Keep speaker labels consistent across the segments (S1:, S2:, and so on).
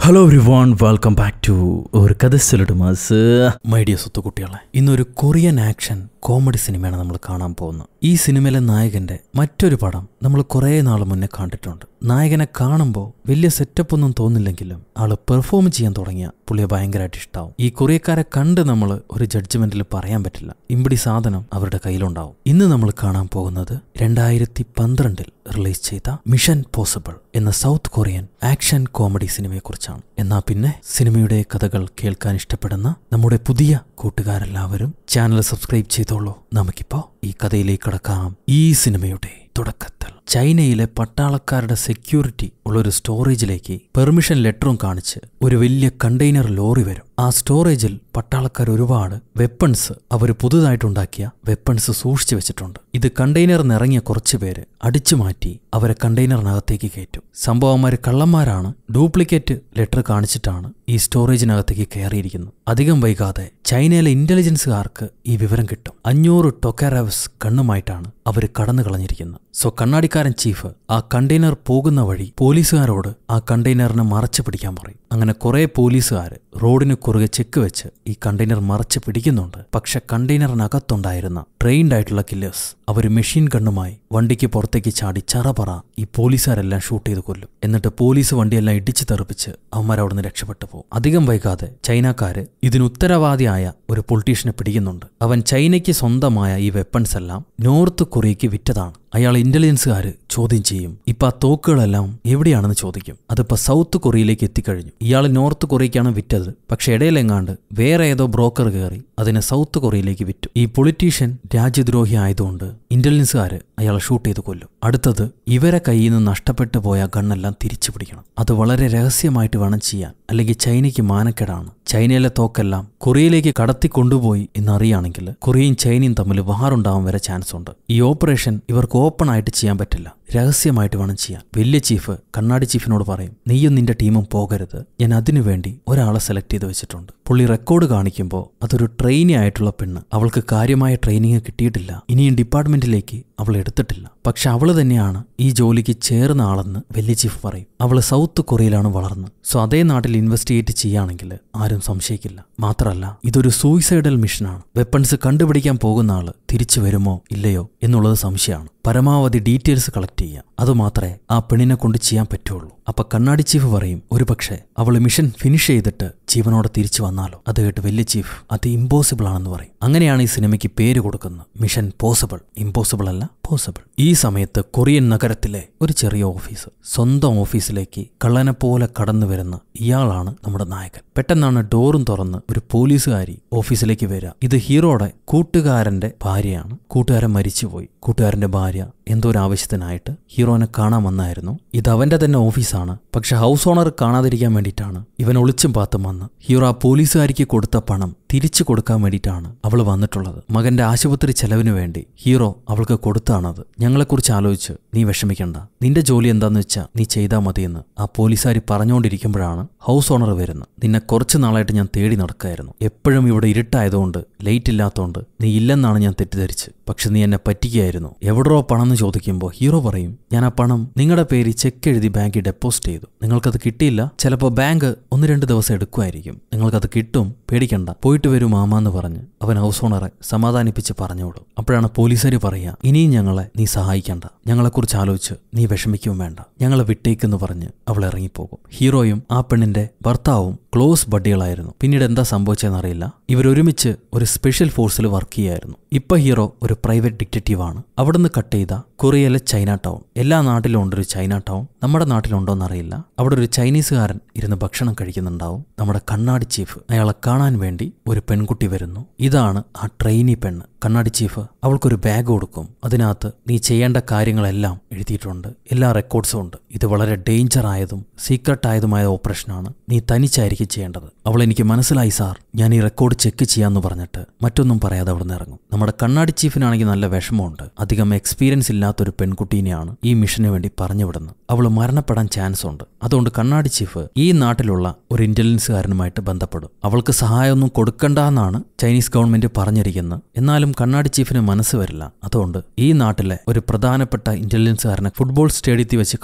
S1: hello everyone welcome back to ഒരു കഥ mass my dear സ്വത്ത് കുട്ടികളെ ഇന്നൊരു കൊറിയൻ ആക്ഷൻ കോമഡി സിനിമയാണ് നമ്മൾ കാണാൻ പോകുന്നത് ഈ സിനിമയിലെ നായകന്റെ മറ്റൊരു പടം നമ്മൾ കുറേ നാൾ മുന്നേ കണ്ടിട്ടുണ്ട് നായകനെ കാണുമ്പോൾ വലിയ സെറ്റപ്പ് ഒന്നും തോന്നില്ലെങ്കിലും ആള് പെർഫോം ചെയ്യാൻ തുടങ്ങിയ പുള്ളിയെ ഭയങ്കരമായിട്ട് ഇഷ്ടാവും ഈ കൊറിയക്കാരെ കണ്ട് നമ്മൾ ഒരു ജഡ്ജ്മെന്റിൽ പറയാൻ പറ്റില്ല ഇമ്പിടി സാധനം അവരുടെ കയ്യിലുണ്ടാവും ഇന്ന് നമ്മൾ കാണാൻ പോകുന്നത് രണ്ടായിരത്തി പന്ത്രണ്ടിൽ റിലീസ് ചെയ്ത മിഷൻ പോസിബിൾ എന്ന സൗത്ത് കൊറിയൻ ആക്ഷൻ കോമഡി സിനിമയെക്കുറിച്ചാണ് എന്നാ പിന്നെ സിനിമയുടെ കഥകൾ കേൾക്കാൻ ഇഷ്ടപ്പെടുന്ന നമ്മുടെ പുതിയ കൂട്ടുകാരെല്ലാവരും ചാനൽ സബ്സ്ക്രൈബ് ചെയ്തോളൂ നമുക്കിപ്പോ ഈ കഥയിലേക്ക് കടക്കാം ഈ സിനിമയുടെ തുടക്കത്തിൽ ചൈനയിലെ പട്ടാളക്കാരുടെ സെക്യൂരിറ്റി ഉള്ള ഒരു സ്റ്റോറേജിലേക്ക് പെർമിഷൻ ലെറ്ററും കാണിച്ച് ഒരു വലിയ കണ്ടെയ്നർ ലോറി വരും ആ സ്റ്റോറേജിൽ പട്ടാളക്കാർ ഒരുപാട് വെപ്പൺസ് അവർ പുതുതായിട്ടുണ്ടാക്കിയ വെപ്പൺസ് സൂക്ഷിച്ചു വെച്ചിട്ടുണ്ട് ഇത് കണ്ടെയ്നറിൽ ഇറങ്ങിയ കുറച്ചു പേര് അടിച്ചു മാറ്റി അവരെ കണ്ടെയ്നറിനകത്തേക്ക് കയറ്റും സംഭവന്മാര് കള്ളന്മാരാണ് ഡ്യൂപ്ലിക്കേറ്റ് ലെറ്റർ കാണിച്ചിട്ടാണ് ഈ സ്റ്റോറേജിനകത്തേക്ക് കയറിയിരിക്കുന്നത് അധികം വൈകാതെ ചൈനയിലെ ഇന്റലിജൻസുകാർക്ക് ഈ വിവരം കിട്ടും അഞ്ഞൂറ് ടൊക്കാരവസ് കണ്ണുമായിട്ടാണ് അവർ കടന്നു കളഞ്ഞിരിക്കുന്നത് സോ കണ്ണാടിക്കാരൻ ചീഫ് ആ കണ്ടെയ്നർ പോകുന്ന വഴി പോലീസുകാരോട് ആ കണ്ടെയ്നറിനെ മറച്ചു പിടിക്കാൻ പറയും അങ്ങനെ കുറെ പോലീസുകാർ റോഡിന് കുറുകെ ചെക്ക് വെച്ച് ഈ കണ്ടെയ്നർ മറച്ച് പിടിക്കുന്നുണ്ട് പക്ഷെ കണ്ടെയ്നറിനകത്തുണ്ടായിരുന്ന ട്രെയിൻഡ് ആയിട്ടുള്ള കില്ലേഴ്സ് അവർ മെഷീൻ ഗണ്ണുമായി വണ്ടിക്ക് പുറത്തേക്ക് ചാടി ചറപറ ഈ പോലീസുകാരെല്ലാം ഷൂട്ട് ചെയ്ത് കൊല്ലും എന്നിട്ട് പോലീസ് വണ്ടിയെല്ലാം ഇടിച്ചു തെറിപ്പിച്ച് അവന്മാർ അവിടുന്ന് രക്ഷപ്പെട്ടു പോകും അധികം വൈകാതെ ചൈനക്കാര് ഇതിന് ഉത്തരവാദിയായ ഒരു പൊളിറ്റീഷ്യനെ പിടിക്കുന്നുണ്ട് അവൻ ചൈനയ്ക്ക് സ്വന്തമായ ഈ വെപ്പൺസ് എല്ലാം നോർത്ത് കൊറിയയ്ക്ക് വിറ്റതാണ് അയാൾ ഇന്റലിജൻസുകാർ ചോദ്യം ചെയ്യും ഇപ്പൊ ആ തോക്കുകളെല്ലാം എവിടെയാണെന്ന് ചോദിക്കും അതിപ്പോ സൗത്ത് കൊറിയയിലേക്ക് എത്തിക്കഴിഞ്ഞു ഇയാൾ നോർത്ത് കൊറിയയ്ക്കാണ് വിറ്റത് പക്ഷെ ഇടയിലെങ്ങാണ്ട് വേറെ ഏതോ ബ്രോക്കർ കയറി അതിനെ സൗത്ത് കൊറിയയിലേക്ക് വിറ്റു ഈ പൊളിറ്റീഷ്യൻ രാജ്യദ്രോഹി ആയതുകൊണ്ട് ഇന്റലിജൻസുകാർ അയാളെ ഷൂട്ട് ചെയ്ത് കൊല്ലും അടുത്തത് ഇവരെ കയ്യിൽ നിന്ന് നഷ്ടപ്പെട്ടു പോയ ഗണ്ണെല്ലാം തിരിച്ചു പിടിക്കണം അത് വളരെ രഹസ്യമായിട്ട് വേണം ചെയ്യാൻ അല്ലെങ്കിൽ ചൈനയ്ക്ക് മാനക്കേടാണ് ചൈനയിലെ തോക്കെല്ലാം കൊറിയയിലേക്ക് കടത്തി കൊണ്ടുപോയി എന്നറിയാണെങ്കിൽ കൊറിയയും ചൈനയും തമ്മിൽ വാറുണ്ടാവാൻ വരെ ചാൻസ് ഉണ്ട് ഈ ഓപ്പറേഷൻ ഇവർക്ക് ഓപ്പൺ ആയിട്ട് ചെയ്യാൻ പറ്റില്ല രഹസ്യമായിട്ട് വേണം ചെയ്യാൻ വലിയ ചീഫ് കണ്ണാടി ചീഫിനോട് പറയും നീയും നിന്റെ ടീമും പോകരുത് ഞാൻ അതിനു വേണ്ടി ഒരാളെ സെലക്ട് ചെയ്ത് വെച്ചിട്ടുണ്ട് പുള്ളി റെക്കോർഡ് കാണിക്കുമ്പോൾ അതൊരു ട്രെയിനി ആയിട്ടുള്ള പെണ്ണ് അവൾക്ക് കാര്യമായ ട്രെയിനിങ് കിട്ടിയിട്ടില്ല ഇനിയും ഡിപ്പാർട്ട്മെന്റിലേക്ക് അവൾ എടുത്തിട്ടില്ല പക്ഷെ അവള് തന്നെയാണ് ഈ ജോലിക്ക് ചേർന്ന ആളെന്ന് വലിയ ചീഫ് പറയും അവള് സൗത്ത് കൊറിയയിലാണ് വളർന്നത് സോ അതേ നാട്ടിൽ ഇൻവെസ്റ്റിഗേറ്റ് ചെയ്യുകയാണെങ്കിൽ ആരും സംശയിക്കില്ല മാത്രമല്ല ഇതൊരു സൂയിസൈഡൽ മിഷനാണ് വെപ്പൺസ് കണ്ടുപിടിക്കാൻ പോകുന്ന ആള് തിരിച്ചു വരുമോ ഇല്ലയോ എന്നുള്ളത് സംശയമാണ് പരമാവധി ഡീറ്റെയിൽസ് കളക്ട് ചെയ്യാം അതുമാത്രമേ ആ പെണ്ണിനെ കൊണ്ട് ചെയ്യാൻ പറ്റുള്ളൂ അപ്പൊ കണ്ണാടി ചീഫ് പറയും ഒരുപക്ഷെ അവൾ മിഷൻ ഫിനിഷ് ചെയ്തിട്ട് ജീവനോടെ തിരിച്ചു വന്നാലോ അത് കേട്ട് വലിയ ചീഫ് അത് ഇമ്പോസിബിൾ ആണെന്ന് പറയും അങ്ങനെയാണ് ഈ സിനിമയ്ക്ക് പേര് കൊടുക്കുന്നത് മിഷൻ പോസിബിൾ ഇമ്പോസിബിൾ അല്ല പോസിബിൾ ഈ സമയത്ത് കൊറിയൻ നഗരത്തിലെ ഒരു ചെറിയ ഓഫീസ് സ്വന്തം ഓഫീസിലേക്ക് കള്ളനെ പോലെ കടന്നു വരുന്ന ഇയാളാണ് നമ്മുടെ നായകൻ പെട്ടെന്നാണ് ഡോറും തുറന്ന് ഒരു പോലീസുകാരി ഓഫീസിലേക്ക് വരിക ഇത് ഹീറോയുടെ കൂട്ടുകാരന്റെ ഭാര്യയാണ് കൂട്ടുകാരൻ മരിച്ചുപോയി കൂട്ടുകാരന്റെ ഭാര്യ എന്തോ ഒരു ആവശ്യത്തിനായിട്ട് ഹീറോനെ കാണാൻ വന്നായിരുന്നു ഇത് അവന്റെ തന്നെ ഓഫീസാണ് പക്ഷെ ഹൗസ് ഓണർ കാണാതിരിക്കാൻ വേണ്ടിയിട്ടാണ് ഇവൻ ഒളിച്ചും പാത്തും വന്ന് ഹീറോ ആ പോലീസുകാരിക്ക് കൊടുത്ത പണം തിരിച്ചു കൊടുക്കാൻ വേണ്ടിയിട്ടാണ് അവൾ വന്നിട്ടുള്ളത് മകന്റെ ആശുപത്രി ചെലവിന് വേണ്ടി ഹീറോ അവൾക്ക് കൊടുത്താണത് ഞങ്ങളെക്കുറിച്ച് ആലോചിച്ച് നീ വിഷമിക്കണ്ട നിന്റെ ജോലി എന്താന്ന് വെച്ചാ നീ ചെയ്താൽ മതിയെന്ന് ആ പോലീസുകാരി പറഞ്ഞുകൊണ്ടിരിക്കുമ്പോഴാണ് ഹൗസ് ഓണർ വരുന്നത് നിന്നെ കുറച്ചു നാളായിട്ട് ഞാൻ തേടി നടക്കായിരുന്നു എപ്പോഴും ഇവിടെ ഇരുട്ടായതുകൊണ്ട് ലേറ്റ് ഇല്ലാത്തതുകൊണ്ട് നീ ഇല്ലെന്നാണ് ഞാൻ തെറ്റിദ്ധരിച്ച് പക്ഷെ നീ എന്നെ പറ്റിക്കുകയായിരുന്നു എവിടോ പണം എന്ന് ചോദിക്കുമ്പോൾ ഹീറോ പറയും ഞാൻ ആ പണം നിങ്ങളുടെ പേര് ചെക്ക് എഴുതി ബാങ്കിൽ ഡെപ്പോസിറ്റ് ചെയ്തു നിങ്ങൾക്കത് കിട്ടിയില്ല ചിലപ്പോൾ ബാങ്ക് ഒന്ന് രണ്ട് ദിവസം എടുക്കുമായിരിക്കും നിങ്ങൾക്കത് കിട്ടും പേടിക്കണ്ട പോയിട്ട് വരൂ മാമാന്ന് പറഞ്ഞ് അവൻ ഹൗസ് ഓണറെ സമാധാനിപ്പിച്ച് പറഞ്ഞുവിടും അപ്പോഴാണ് പോലീസുകാർ പറയുക ഇനിയും ഞങ്ങളെ നീ സഹായിക്കണ്ട ഞങ്ങളെക്കുറിച്ച് ആലോചിച്ച് നീ വിഷമിക്കുകയും വേണ്ട ഞങ്ങളെ വിട്ടേക്കെന്ന് പറഞ്ഞ് അവൾ ഇറങ്ങിപ്പോകും ഹീറോയും ആ പെണ്ണിന്റെ ഭർത്താവും ക്ലോസ് ബഡ്ഡികളായിരുന്നു പിന്നീട് എന്താ സംഭവിച്ചതെന്നറിയില്ല ഇവരൊരുമിച്ച് ഒരു സ്പെഷ്യൽ ഫോഴ്സിൽ വർക്ക് ചെയ്യായിരുന്നു ഇപ്പൊ ഹീറോ ഒരു പ്രൈവറ്റ് ഡിറ്റക്റ്റീവ് ആണ് അവിടുന്ന് കട്ട് ചെയ്ത കൊറിയയിലെ ചൈന ടൗൺ എല്ലാ നാട്ടിലും ഉണ്ട് ഒരു ചൈന ടൗൺ നമ്മുടെ നാട്ടിലുണ്ടോ എന്നറിയില്ല അവിടെ ഒരു ചൈനീസുകാരൻ ഇരുന്ന് ഭക്ഷണം കഴിക്കുന്നുണ്ടാവും നമ്മുടെ കണ്ണാടി ചീഫ് അയാളെ കാണാൻ വേണ്ടി ഒരു പെൺകുട്ടി വരുന്നു ഇതാണ് ആ ട്രെയിനി പെണ്ണ് കണ്ണാടി ചീഫ് അവൾക്കൊരു ബാഗ് കൊടുക്കും അതിനകത്ത് നീ ചെയ്യേണ്ട കാര്യങ്ങളെല്ലാം എഴുതിയിട്ടുണ്ട് എല്ലാ റെക്കോർഡ്സും ഉണ്ട് ഇത് വളരെ ഡേഞ്ചർ ആയതും സീക്രട്ട് ആയതുമായ ഓപ്പറേഷനാണ് നീ തനിച്ചായിരിക്കും ചെയ്യേണ്ടത് അവൾ എനിക്ക് മനസ്സിലായി സാർ ഞാൻ ഈ റെക്കോർഡ് ചെക്ക് ചെയ്യാന്ന് പറഞ്ഞിട്ട് മറ്റൊന്നും പറയാതെ അവിടെ നിന്ന് ഇറങ്ങും നമ്മുടെ കണ്ണാടി ചീഫിനാണെങ്കിൽ നല്ല വിഷമമുണ്ട് അധികം എക്സ്പീരിയൻസ് ഇല്ലാത്തൊരു പെൺകുട്ടീനെയാണ് ഈ മിഷന് വേണ്ടി പറഞ്ഞുവിടുന്നത് അവൾ മരണപ്പെടാൻ ചാൻസ് ഉണ്ട് അതുകൊണ്ട് കണ്ണാടി ചീഫ് ഈ നാട്ടിലുള്ള ഒരു ഇന്റലിജൻസുകാരനുമായിട്ട് ബന്ധപ്പെടും അവൾക്ക് സഹായമൊന്നും കൊടുക്കണ്ടെന്നാണ് ചൈനീസ് ഗവൺമെന്റ് പറഞ്ഞിരിക്കുന്നത് എന്നാലും കണ്ണാടി ചീഫിന് മനസ്സ് വരില്ല അതുകൊണ്ട് ഈ നാട്ടിലെ ഒരു പ്രധാനപ്പെട്ട ഇന്റലിജൻസുകാരനെ ഫുട്ബോൾ സ്റ്റേഡിയത്തിൽ വെച്ച് കണ്ടിട്ട്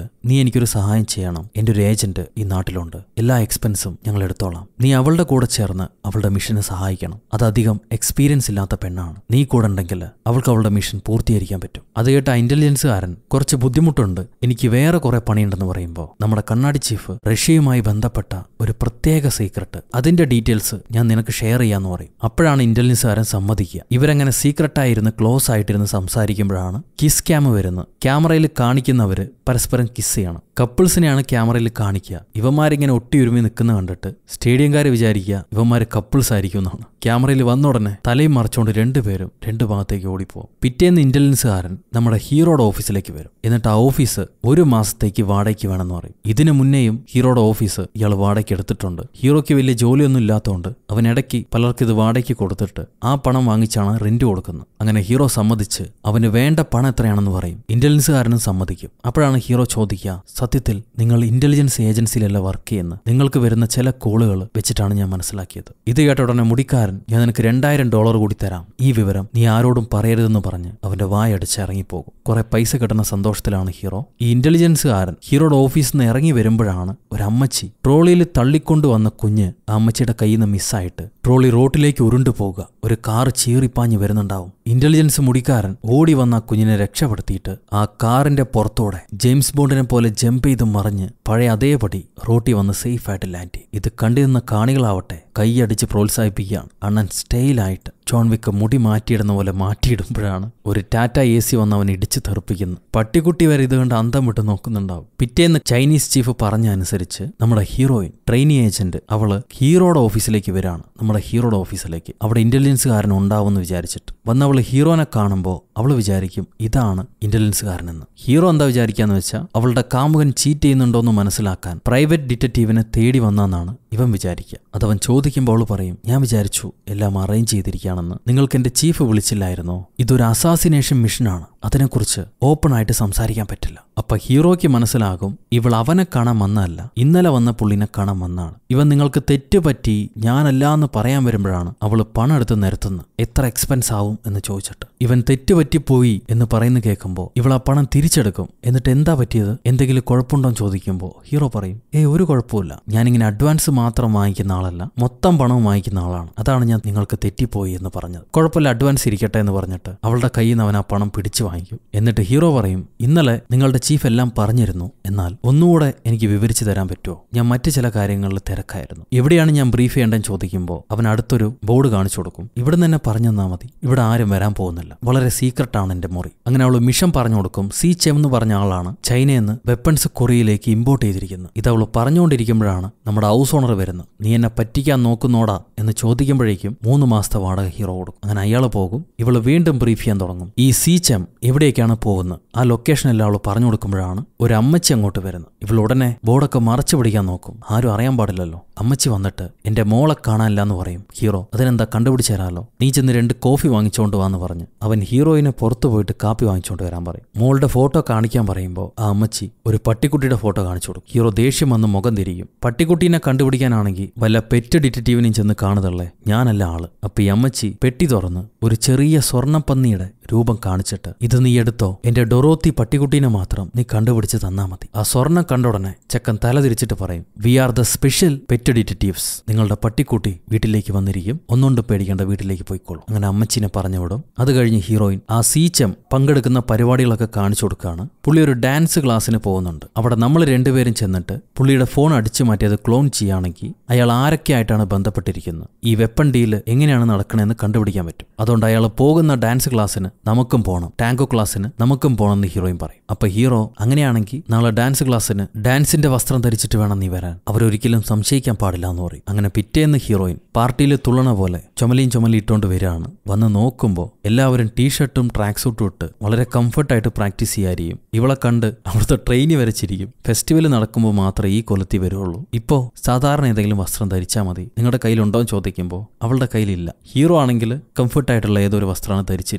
S1: നീ എനിക്കൊരു സഹായം ചെയ്യണം എൻ്റെ ഒരു ഏജന്റ് ഈ നാട്ടിലുണ്ട് എല്ലാ എക്സ്പെൻസും ഞങ്ങൾ എടുത്തോളാം നീ അവളുടെ കൂടെ ചേർന്ന് അവളുടെ മിഷനെ സഹായിക്കണം അതധികം എക്സ്പീരിയൻസ് ഇല്ലാത്ത പെണ്ണാണ് നീ കൂടെ ഉണ്ടെങ്കിൽ അവൾക്ക് അവളുടെ മിഷൻ പൂർത്തീകരിക്കാൻ പറ്റും അത് കേട്ട ഇന്റലിജൻസുകാരൻ കുറച്ച് ബുദ്ധിമുട്ടുണ്ട് എനിക്ക് വേറെ കുറെ പണിയുണ്ടെന്ന് പറയുമ്പോൾ നമ്മുടെ കണ്ണാടി ചീഫ് റഷ്യയുമായി ബന്ധപ്പെട്ട ഒരു പ്രത്യേക സീക്രട്ട് അതിന്റെ ഡീറ്റെയിൽസ് ഞാൻ നിനക്ക് ഷെയർ ചെയ്യാന്ന് പറയും അപ്പോഴാണ് ഇന്റലിജൻസുകാരൻ സമ്മതിക്കുക ഇവരങ്ങനെ സീക്രട്ടായിരുന്ന് ക്ലോസ് ആയിട്ടിരുന്ന് സംസാരിക്കുമ്പോഴാണ് കിസ് ക്യാമ വരുന്നത് ക്യാമറയിൽ കാണിക്കുന്നവര് പരസ്പരം കിസ് ചെയ്യണം കപ്പിൾസിനെയാണ് ക്യാമറയിൽ കാണിക്കുക ഇവന്മാരിങ്ങനെ ഒട്ടിയുരുമി നിൽക്കുന്ന കണ്ടിട്ട് സ്റ്റേഡിയംകാർ വിചാരിക്കുക ഇവന്മാര് കപ്പിൾസ് ആയിരിക്കും എന്നാണ് ക്യാമറയിൽ വന്ന ഉടനെ തലയും മറച്ചുകൊണ്ട് രണ്ടുപേരും രണ്ട് ഭാഗത്തേക്ക് ഓടിപ്പോകും പിറ്റേന്ന് ഇന്റലിജൻസുകാരൻ നമ്മുടെ ഹീറോയുടെ ഓഫീസിലേക്ക് വരും എന്നിട്ട് ആ ഓഫീസ് ഒരു മാസത്തേക്ക് വാടകയ്ക്ക് വേണമെന്ന് പറയും ഇതിനു മുന്നേയും ഹീറോയുടെ ഓഫീസ് ഇയാൾ വാടകയ്ക്ക് എടുത്തിട്ടുണ്ട് ഹീറോയ്ക്ക് വലിയ ജോലിയൊന്നും ഇല്ലാത്തതുകൊണ്ട് അവൻ ഇടയ്ക്ക് പലർക്ക് ഇത് വാടകയ്ക്ക് കൊടുത്തിട്ട് ആ പണം വാങ്ങിച്ചാണ് റെന്റ് കൊടുക്കുന്നത് അങ്ങനെ ഹീറോ സമ്മതിച്ച് അവന് വേണ്ട പണം എത്രയാണെന്ന് പറയും ഇന്റലിജൻസുകാരനും സമ്മതിക്കും അപ്പോഴാണ് ഹീറോ ചോദിക്കുക സത്യത്തിൽ നിങ്ങൾ ഇന്റലിജൻസ് ഏജൻസിയിലല്ല വർക്ക് ചെയ്യുന്നത് നിങ്ങൾക്ക് വരുന്ന ചില കോളുകൾ വെച്ചിട്ടാണ് ഞാൻ മനസ്സിലാക്കിയത് ഇത് കേട്ട ഉടനെ മുടിക്കാരൻ ഞാൻ നിനക്ക് രണ്ടായിരം ഡോളർ കൂടി തരാം ഈ വിവരം നീ ആരോടും പറയരുതെന്ന് പറഞ്ഞ് അവന്റെ വായടിച്ച് ഇറങ്ങിപ്പോകും കുറെ പൈസ കിട്ടുന്ന സന്തോഷത്തിലാണ് ഹീറോ ഈ ഇന്റലിജൻസുകാരൻ ഹീറോയുടെ ഓഫീസിൽ നിന്ന് ഇറങ്ങി വരുമ്പോഴാണ് ഒരു അമ്മച്ചി ട്രോളിയിൽ തള്ളിക്കൊണ്ടു വന്ന കുഞ്ഞ് ആ അമ്മച്ചിയുടെ കയ്യിൽ നിന്ന് മിസ്സായിട്ട് ട്രോളി റോട്ടിലേക്ക് ഉരുണ്ടു പോകുക ഒരു കാർ ചീറിപ്പാഞ്ഞ് വരുന്നുണ്ടാവും ഇന്റലിജൻസ് മുടിക്കാരൻ ഓടി വന്ന ആ കുഞ്ഞിനെ രക്ഷപ്പെടുത്തിയിട്ട് ആ കാറിന്റെ പുറത്തോടെ ജെയിംസ് ബോണ്ടിനെ പോലെ ജമ്പ് ചെയ്ത് മറിഞ്ഞ് പഴയ അതേപടി റോട്ടി വന്ന് സേഫായിട്ട് ലാൻഡ് ചെയ്യും ഇത് കണ്ടിരുന്ന കാണികളാവട്ടെ കൈയടിച്ച് പ്രോത്സാഹിപ്പിക്കുകയാണ് അണ്ണൻ സ്റ്റൈലായിട്ട് ജോൺ വിക്ക് മുടി മാറ്റിയിടുന്ന പോലെ മാറ്റിയിടുമ്പോഴാണ് ഒരു ടാറ്റ എ സി വന്ന് അവൻ ഇടിച്ചു തെറിപ്പിക്കുന്നത് പട്ടിക്കുട്ടി വരെ ഇത് കണ്ട് അന്തം വിട്ട് നോക്കുന്നുണ്ടാവും പിറ്റേന്ന് ചൈനീസ് ചീഫ് പറഞ്ഞ അനുസരിച്ച് നമ്മുടെ ഹീറോയിൻ ട്രെയിനി ഏജന്റ് അവള് ഹീറോയുടെ ഓഫീസിലേക്ക് വരാണ് നമ്മുടെ ഹീറോയുടെ ഓഫീസിലേക്ക് അവിടെ ഇന്റലിജൻസുകാരൻ ഉണ്ടാവുമെന്ന് വിചാരിച്ചിട്ട് വന്ന് അവൾ ഹീറോനെ കാണുമ്പോൾ അവൾ വിചാരിക്കും ഇതാണ് ഇന്റലിജൻസുകാരനെന്ന് ഹീറോ എന്താ വിചാരിക്കാന്ന് വെച്ചാൽ അവളുടെ കാമുകൻ ചീറ്റ് ചെയ്യുന്നുണ്ടോന്ന് മനസ്സിലാക്കാൻ പ്രൈവറ്റ് ഡിറ്റക്റ്റീവിനെ തേടി വന്നാന്നാണ് ഇവൻ വിചാരിക്കുക അതവൻ ചോദിക്കുമ്പോൾ അവൾ പറയും ഞാൻ വിചാരിച്ചു എല്ലാം അറേഞ്ച് ചെയ്തിരിക്കുകയാണെന്ന് നിങ്ങൾക്ക് എന്റെ ചീഫ് വിളിച്ചില്ലായിരുന്നോ ഇതൊരു അസാസിനേഷൻ മിഷനാണ് അതിനെക്കുറിച്ച് ഓപ്പൺ ആയിട്ട് സംസാരിക്കാൻ പറ്റില്ല അപ്പൊ ഹീറോയ്ക്ക് മനസ്സിലാകും ഇവൾ അവനെ കാണാൻ വന്നതല്ല ഇന്നലെ വന്ന പുള്ളിനെ കാണാൻ വന്നാണ് ഇവൻ നിങ്ങൾക്ക് തെറ്റ് പറ്റി ഞാനല്ല എന്ന് പറയാൻ വരുമ്പോഴാണ് അവൾ പണം എടുത്ത് നിരത്തുന്നത് എത്ര എക്സ്പെൻസ് ആവും എന്ന് ചോദിച്ചിട്ട് ഇവൻ തെറ്റ് പറ്റിപ്പോയി എന്ന് പറയുന്ന കേൾക്കുമ്പോൾ ഇവൾ ആ പണം തിരിച്ചെടുക്കും എന്നിട്ട് എന്താ പറ്റിയത് എന്തെങ്കിലും കുഴപ്പമുണ്ടോ എന്ന് ചോദിക്കുമ്പോൾ ഹീറോ പറയും ഏ ഒരു കുഴപ്പമില്ല ഞാനിങ്ങനെ അഡ്വാൻസ് മാത്രം വാങ്ങിക്കുന്ന ആളല്ല മൊത്തം പണവും വാങ്ങിക്കുന്ന ആളാണ് അതാണ് ഞാൻ നിങ്ങൾക്ക് തെറ്റിപ്പോയി എന്ന് പറഞ്ഞത് കുഴപ്പമില്ല അഡ്വാൻസ് ഇരിക്കട്ടെ എന്ന് പറഞ്ഞിട്ട് അവളുടെ കയ്യിൽ നിന്ന് അവൻ ആ പണം പിടിച്ചു വാങ്ങിക്കും എന്നിട്ട് ഹീറോ പറയും ഇന്നലെ നിങ്ങളുടെ ചീഫ് എല്ലാം പറഞ്ഞിരുന്നു എന്നാൽ ഒന്നുകൂടെ എനിക്ക് വിവരിച്ചു തരാൻ പറ്റുമോ ഞാൻ മറ്റു ചില കാര്യങ്ങളിൽ തിരക്കായിരുന്നു എവിടെയാണ് ഞാൻ ബ്രീഫ് ചെയ്യേണ്ടതെന്ന് ചോദിക്കുമ്പോൾ അവൻ അടുത്തൊരു ബോർഡ് കാണിച്ചു കൊടുക്കും ഇവിടെ തന്നെ പറഞ്ഞു തന്നാൽ മതി ഇവിടെ ആരും വരാൻ പോകുന്നില്ല വളരെ സീക്രട്ടാണ് എന്റെ മുറി അങ്ങനെ അവൾ മിഷൻ പറഞ്ഞു കൊടുക്കും സി ചെം എന്ന് പറഞ്ഞ ആളാണ് ചൈനയിൽ നിന്ന് വെപ്പൺസ് കൊറിയയിലേക്ക് ഇമ്പോർട്ട് ചെയ്തിരിക്കുന്നത് ഇത് അവൾ പറഞ്ഞുകൊണ്ടിരിക്കുമ്പോഴാണ് നമ്മുടെ ഹൗസ് ഓണർ വരുന്നത് നീ എന്നെ പറ്റിക്കാൻ നോക്കുന്നോടാ എന്ന് ചോദിക്കുമ്പോഴേക്കും മൂന്ന് മാസത്തെ വാടക ഹീറോ കൊടുക്കും അങ്ങനെ അയാൾ പോകും ഇവള് വീണ്ടും ബ്രീഫ് ചെയ്യാൻ തുടങ്ങും ഈ സി ചെം എവിടേക്കാണ് പോകുന്നത് ആ ലൊക്കേഷൻ എല്ലാം അവൾ പറഞ്ഞു കൊടുക്കുമ്പോഴാണ് ഒരു അമ്മച്ചി അങ്ങോട്ട് വരുന്നത് ഇവൾ ഉടനെ ബോർഡൊക്കെ മറച്ചു പിടിക്കാൻ നോക്കും ആരും അറിയാൻ പാടില്ലല്ലോ അമ്മച്ചി വന്നിട്ട് എന്റെ മോളെ കാണാനില്ല എന്ന് പറയും ഹീറോ അതിനെന്താ കണ്ടുപിടിച്ചു തരാമല്ലോ നീ ചെന്ന് രണ്ട് കോഫി വാങ്ങിച്ചോണ്ട് വാന്ന് പറഞ്ഞ് അവൻ ഹീറോയിനെ പുറത്തു പോയിട്ട് കാപ്പി വാങ്ങിച്ചോണ്ട് വരാൻ പറയും മോളുടെ ഫോട്ടോ കാണിക്കാൻ പറയുമ്പോൾ ആ അമ്മച്ചി ഒരു പട്ടിക്കുട്ടിയുടെ ഫോട്ടോ കാണിച്ചു കൊടുക്കും ഹീറോ ദേഷ്യം വന്ന് മുഖം തിരിയും പട്ടിക്കുട്ടീനെ കണ്ടുപിടിക്കാനാണെങ്കിൽ വല്ല പെറ്റ് ഡിറ്റക്റ്റീവിനെയും ചെന്ന് കാണുതള്ളേ ഞാനല്ല ആള് അപ്പൊ ഈ അമ്മച്ചി പെട്ടി തുറന്ന് ഒരു ചെറിയ സ്വർണ്ണപ്പന്നിയുടെ രൂപം കാണിച്ചിട്ട് ഇത് നീ എടുത്തോ എന്റെ ഡൊറോത്തി പട്ടിക്കുട്ടീനെ മാത്രം നീ കണ്ടുപിടിച്ച് തന്നാ മതി ആ സ്വർണം കണ്ട ഉടനെ ചെക്കൻ തല തിരിച്ചിട്ട് പറയും we are the special pet detectives നിങ്ങളുടെ പട്ടിക്കുട്ടി വീട്ടിലേക്ക് വന്നിരിക്കും ഒന്നുകൊണ്ട് പേടിക്കേണ്ട വീട്ടിലേക്ക് പോയിക്കോളും അങ്ങനെ അമ്മച്ചിനെ പറഞ്ഞു വിടും അത് കഴിഞ്ഞ് ഹീറോയിൻ ആ സീച്ചം പങ്കെടുക്കുന്ന പരിപാടികളൊക്കെ കാണിച്ചു കൊടുക്കുകയാണ് പുള്ളി ഒരു ഡാൻസ് ക്ലാസ്സിന് പോകുന്നുണ്ട് അവിടെ നമ്മൾ രണ്ടുപേരും ചെന്നിട്ട് പുള്ളിയുടെ ഫോൺ അടിച്ചു മാറ്റി അത് ക്ലോൺ ചെയ്യുകയാണെങ്കിൽ അയാൾ ആരൊക്കെ ആയിട്ടാണ് ബന്ധപ്പെട്ടിരിക്കുന്നത് ഈ വെപ്പൺ ഡീല് എങ്ങനെയാണ് നടക്കണമെന്ന് കണ്ടുപിടിക്കാൻ പറ്റും അതുകൊണ്ട് അയാൾ പോകുന്ന ഡാൻസ് ക്ലാസ്സിന് നമുക്കും പോകണം ടാങ്കോ ക്ലാസ്സിന് നമുക്കും പോകണം എന്ന് ഹീറോയിൻ പറയും അപ്പൊ ഹീറോ അങ്ങനെയാണെങ്കിൽ നാളെ ഡാൻസ് ക്ലാസ്സിന് ഡാൻസിന്റെ വസ്ത്രം ധരിച്ചിട്ട് വേണം നീ വരാൻ അവരൊരിക്കലും സംശയിക്കാൻ പാടില്ല എന്ന് പറയും അങ്ങനെ പിറ്റേന്ന് ഹീറോയിൻ പാർട്ടിയിൽ തുള്ളണ പോലെ ചുമലിയും ചുമലി ഇട്ടുകൊണ്ട് വരികയാണ് വന്ന് നോക്കുമ്പോൾ എല്ലാവരും ടീഷർട്ടും ട്രാക്ക് സൂട്ടും ഇട്ട് വളരെ കംഫർട്ടായിട്ട് പ്രാക്ടീസ് ചെയ്യാരിയും ഇവളെ കണ്ട് അവിടുത്തെ ട്രെയിനി വരച്ചിരിക്കും ഫെസ്റ്റിവൽ നടക്കുമ്പോൾ മാത്രമേ ഈ കൊലത്തി വരുള്ളൂ ഇപ്പോൾ സാധാരണ ഏതെങ്കിലും വസ്ത്രം ധരിച്ചാൽ മതി നിങ്ങളുടെ കയ്യിലുണ്ടോ എന്ന് ചോദിക്കുമ്പോൾ അവളുടെ കയ്യിലില്ല ഹീറോ ആണെങ്കിൽ കംഫർട്ടായിട്ടുള്ള ഏതൊരു വസ്ത്രമാണ് ധരിച്ചിരിക്കുന്നത് അവസാനം